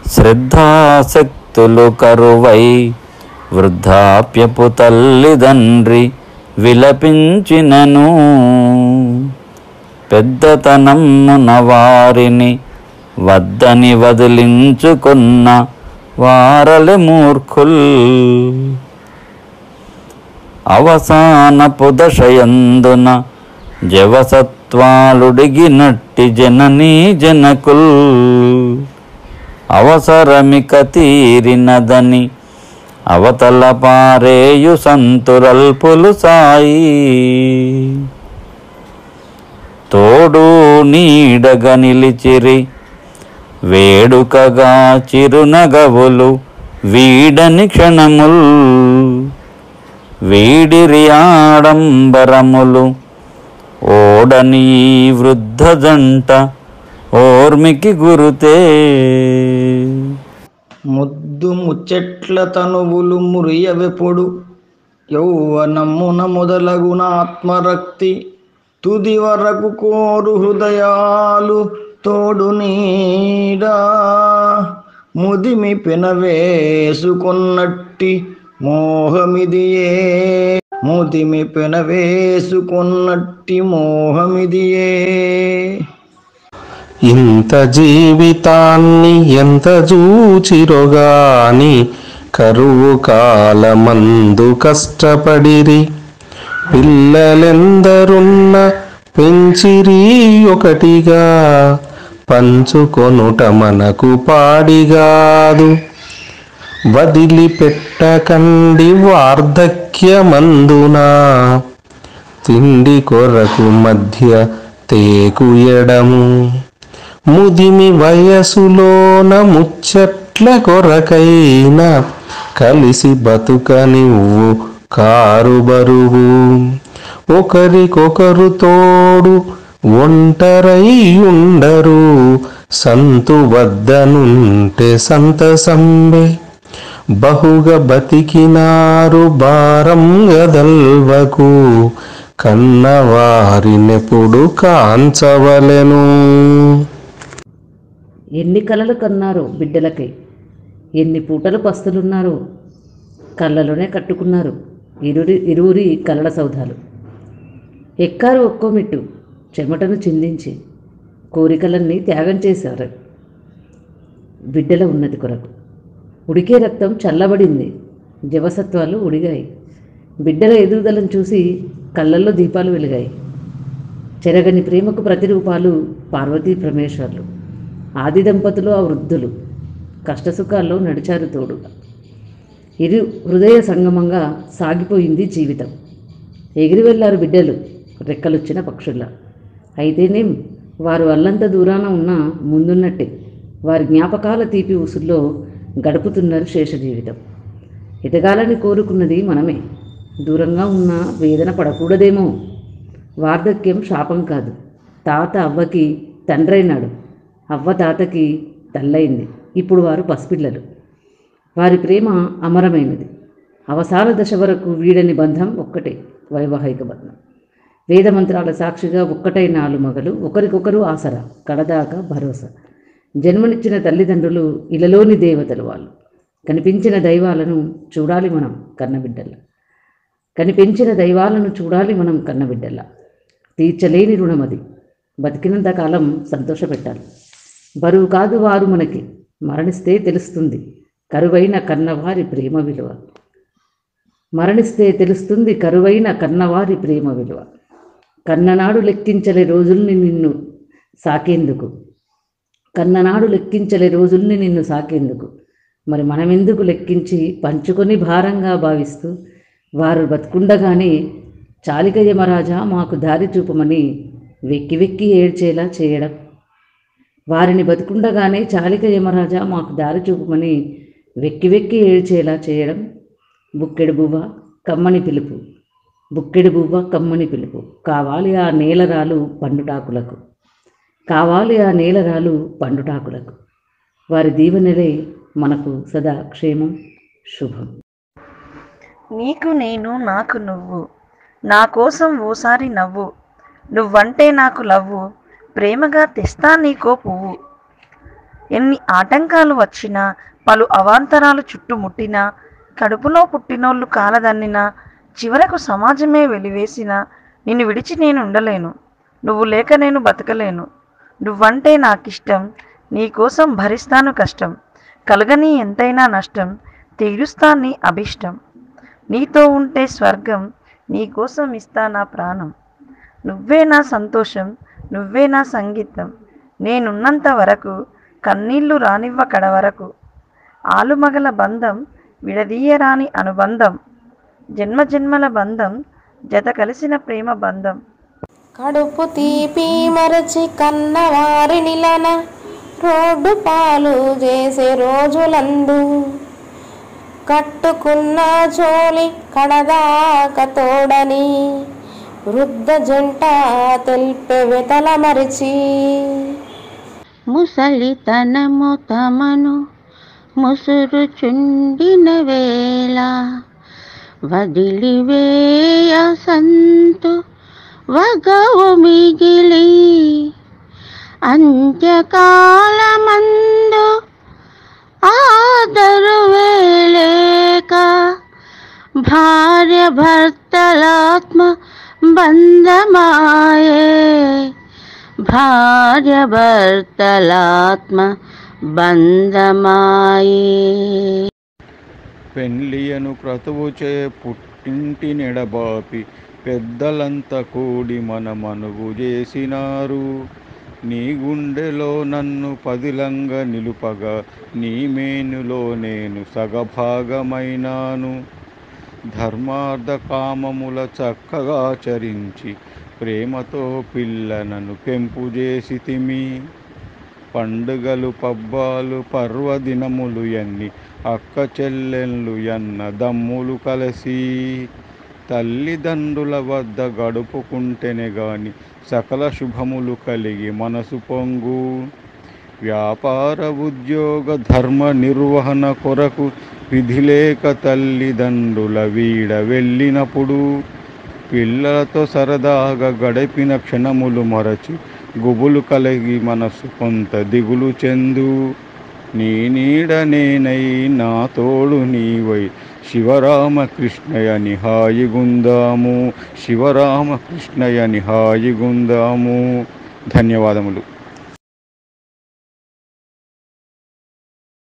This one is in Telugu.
శ్రద్ధాశక్తులు కరువై వృద్ధాప్యపు తల్లిదండ్రి విలపించినను పెద్దతనమ్మున వారిని వద్దని వదిలించుకున్న వారల మూర్ఖుల్ అవసానపు దశయందున జవసత్వాలుడిగినట్టి జననీ జనకుల్ అవసరమిక తీరినదని అవతల పారేయు సంతురల్పులు సాయి తోడు నీడగా నిలిచిరి వేడుకగా చిరునగవులు వీడని క్షణముల్ వీడిరి ఆడంబరములు ఓడని ఈ వృద్ధ జంట ఓర్మికి గురుతే ముద్దు ముచ్చెట్ల తనువులు మురియవెప్పుడు యౌవనమున మొదలగున ఆత్మరక్తి తుది వరకు కోరు హృదయాలు తోడు నీడా ముదిమి పెనవేసుకొన్నట్టి మోహమిదియే ముదిమి పెనవేసుకొన్నట్టి మోహమిదియే ఇంత జీవితాన్ని ఎంత జూచిరొగాని కరువు కాలమందు కష్టపడిరి పిల్లలెందరున్న పెంచిరి ఒకటిగా పంచుకొనుట మనకు పాడిగాదు వదిలిపెట్టకండి వార్ధక్యమందున తిండి కొరకు మధ్య తేకు ఎడము ముదిమి వయసులోన ముచ్చట్ల కొరకైన కలిసి బతుకనివ్వు కారు బరువు ఒకరికొకరు తోడు ఒంటరై ఉండరు సంతు వద్దనుంటే సంతసంబే బహుగా బతికినారు భారం గదల్వకు కన్నవారినెప్పుడు కాంచవలెను ఎన్ని కలలు కన్నారు బిడ్డలకై ఎన్ని పూటలు పస్తులున్నారు కళ్ళలోనే కట్టుకున్నారు ఇరురి ఇరువురి కలల సౌధాలు ఎక్కారు ఒక్కో మెట్టు చెమటను చిందించి కోరికలన్నీ త్యాగం చేశారు బిడ్డల ఉన్నతి కొరకు ఉడికే రక్తం చల్లబడింది జవసత్వాలు ఉడిగాయి బిడ్డల ఎదుగుదలను చూసి కళ్ళల్లో దీపాలు వెలిగాయి చెరగని ప్రేమకు ప్రతిరూపాలు పార్వతీ పరమేశ్వర్లు ఆది దంపతులు ఆ వృద్ధులు కష్టసుఖాల్లో నడిచారు తోడుగా ఇరు హృదయ సంగమంగా సాగిపోయింది జీవితం ఎగిరి వెళ్ళారు బిడ్డలు రెక్కలొచ్చిన పక్షుల్లా అయితేనేం వారు అల్లంత దూరాన ఉన్న ముందున్నట్టే వారి జ్ఞాపకాల తీపి ఊసుల్లో గడుపుతున్నారు శేష జీవితం ఎదగాలని కోరుకున్నది మనమే దూరంగా ఉన్న వేదన పడకూడదేమో వార్ధక్యం శాపం కాదు తాత అవ్వకి తండ్రైనాడు అవ్వ తాతకి తల్లయింది ఇప్పుడు వారు పసిపిల్లలు వారి ప్రేమ అమరమైనది అవసాన దశ వరకు వీడని బంధం ఒక్కటే వైవాహిక బంధం వేదమంత్రాల సాక్షిగా ఒక్కటై నాలుగు మగలు ఒకరికొకరు ఆసరా కడదాకా భరోసా జన్మనిచ్చిన తల్లిదండ్రులు ఇలలోని దేవతలు వాళ్ళు కనిపించిన దైవాలను చూడాలి మనం కన్నబిడ్డల్లా కనిపించిన దైవాలను చూడాలి మనం కన్నబిడ్డల్లా తీర్చలేని రుణమది బతికినంత కాలం సంతోషపెట్టాలి బరువు కాదు వారు మనకి మరణిస్తే తెలుస్తుంది కరువైన కన్నవారి ప్రేమ విలువ మరణిస్తే తెలుస్తుంది కరువైన కన్నవారి ప్రేమ విలువ కన్ననాడు లెక్కించలే రోజుల్ని నిన్ను సాకేందుకు కన్ననాడు లెక్కించలే రోజుల్ని నిన్ను సాకేందుకు మరి మనమెందుకు లెక్కించి పంచుకొని భారంగా భావిస్తూ వారు బతుకుండగానే చాలిక యమరాజా మాకు దారి చూపమని వెక్కి వెక్కి ఏడ్చేలా చేయడం వారిని బతుకుండగానే చాలిక యమరాజా మాకు దారి చూపమని వెక్కి వెక్కి ఏడ్చేలా చేయడం బుక్కెడు బువ్వ కమ్మని పిలుపు బుక్కెడు బువ్వ కమ్మని పిలుపు కావాలి ఆ నేలరాలు పండుటాకులకు కావాలి ఆ నేలరాలు పండుటాకులకు వారి దీవెనలే మనకు సదా క్షేమం శుభం నీకు నేను నాకు నువ్వు నా కోసం ఓసారి నవ్వు నువ్వంటే నాకు లవ్వు ప్రేమగా తెస్తా నీకో పువ్వు ఎన్ని ఆటంకాలు వచ్చినా పలు అవాంతరాలు చుట్టుముట్టినా కడుపులో పుట్టినోళ్ళు కాలదన్నినా చివరకు సమాజమే వెలివేసినా నిన్ను విడిచి నేను ఉండలేను నువ్వు లేక నేను బతకలేను నువ్వంటే నాకిష్టం నీకోసం భరిస్తాను కష్టం కలగని ఎంతైనా నష్టం తీరుస్తా నీ అభిష్టం నీతో ఉంటే స్వర్గం నీకోసం ఇస్తా నా ప్రాణం నువ్వే నా సంతోషం నువ్వే నా సంగీతం నేనున్నంత వరకు కన్నీళ్లు రానివ్వ కడ వరకు ఆలుమగల బంధం విడదీయరాని అనుబంధం జన్మ జన్మల బంధం జత కలిసిన ప్రేమ బంధం కడుపు తీపి మరచి కన్నవారినిలన రోడ్డు పాలు చేసే రోజులందు కట్టుకున్న చోలి కడదాక తోడని వృద్ధ జంట తెల్పే వెతల మరిచి ముసలితనము తమను ముసురుచుండిన వేళ వదిలివేయ సంతు వగవు మిగిలి అంత్యకాలమందు ఆదరు వేలేక భార్య భర్తలాత్మ బంధమాయే భార్య భర్తలాత్మ బంధమాయే పెండ్లియను క్రతువుచే పుట్టింటి నెడబాపి పెద్దలంతా కూడి మన మనువు చేసినారు నీ గుండెలో నన్ను పదిలంగా నిలుపగా నీ మేనులో నేను సగభాగమైనాను ధర్మార్థ కామముల చక్కగా చరించి ప్రేమతో పిల్లనను పెంపు చేసితిమి పండుగలు పబ్బాలు పర్వదినములు ఎన్ని అక్క చెల్లెళ్ళు ఎన్న దమ్ములు కలిసి తల్లిదండ్రుల వద్ద గడుపుకుంటేనే గాని సకల శుభములు కలిగి మనసు పొంగు వ్యాపార ఉద్యోగ ధర్మ నిర్వహణ కొరకు విధిలేక తల్లిదండ్రుల వీడ వెళ్ళినప్పుడు పిల్లలతో సరదాగా గడిపిన క్షణములు మరచి గుబులు కలిగి మనసు కొంత దిగులు చెందు నీ నీడ నేనై నా తోడు నీవై శివరామకృష్ణయని హాయిగుందాము శివరామకృష్ణయని హాయిగుందాము ధన్యవాదములు